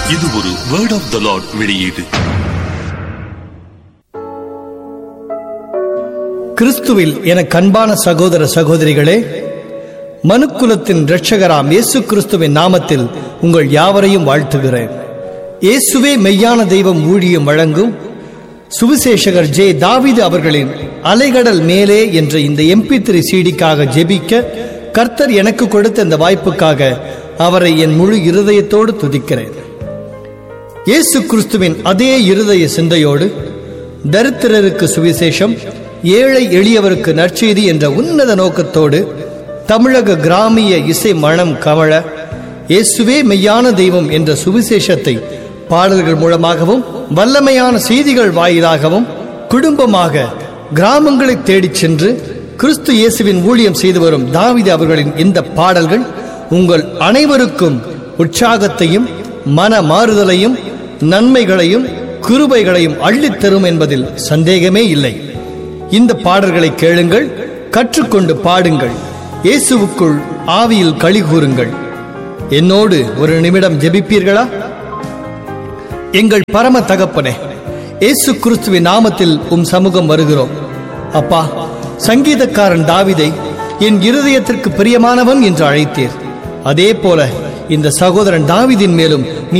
இது ஒரு word of the Lord வெளியீடு கிறிஸ்துவில் என கண்பான சகோதர சகோதரிகளே மனுக்குலத்தின் இரட்சகராம் இயேசு கிறிஸ்துவின் நாமத்தில் உங்கள் யாவரையும் வாழ்த்துகிறேன் இயேசுவே மெய்யான தெய்வம் ஊழியம் வழங்கும் சுவிசேஷகர் ஜே தாவீது அவர்களின் அலைகடல் மேலே என்ற இந்த எம்பி த்ரீ சீடிக்காக ஜெபிக்க கர்த்தர் எனக்கு கொடுத்த இந்த வாய்ப்புக்காக அவரை என் முழு இருதயத்தோடு துதிக்கிறேன் இயேசு கிறிஸ்துவின் அதே இருதய சிந்தையோடு தரித்திரருக்கு சுவிசேஷம் ஏழை எளியவருக்கு நற்செய்தி என்ற உன்னத நோக்கத்தோடு தமிழக கிராமிய இசை மனம் கமழ இயேசுவே மெய்யான தெய்வம் என்ற சுவிசேஷத்தை பாடல்கள் மூலமாகவும் வல்லமையான செய்திகள் வாயிலாகவும் குடும்பமாக கிராமங்களை தேடிச் சென்று கிறிஸ்து இயேசுவின் ஊழியம் செய்து வரும் தாவிது அவர்களின் இந்த பாடல்கள் உங்கள் அனைவருக்கும் உற்சாகத்தையும் மன மாறுதலையும் நன்மைகளையும் கிருபைகளையும் அள்ளித் தரும் என்பதில் சந்தேகமே இல்லை இந்த பாடல்களை கேளுங்கள் கற்றுக்கொண்டு பாடுங்கள் இயேசுவுக்குள் ஆவியில் களி கூறுங்கள் என்னோடு ஒரு நிமிடம் ஜெபிப்பீர்களா எங்கள் பரம தகப்பனே இயேசு கிறிஸ்துவின் நாமத்தில் உம் சமூகம் வருகிறோம் அப்பா சங்கீதக்காரன் தாவிதை என் இருதயத்திற்கு பிரியமானவன் என்று அழைத்தீர் அதே போல இந்த சகோதரன் தாவிதின் மேலும்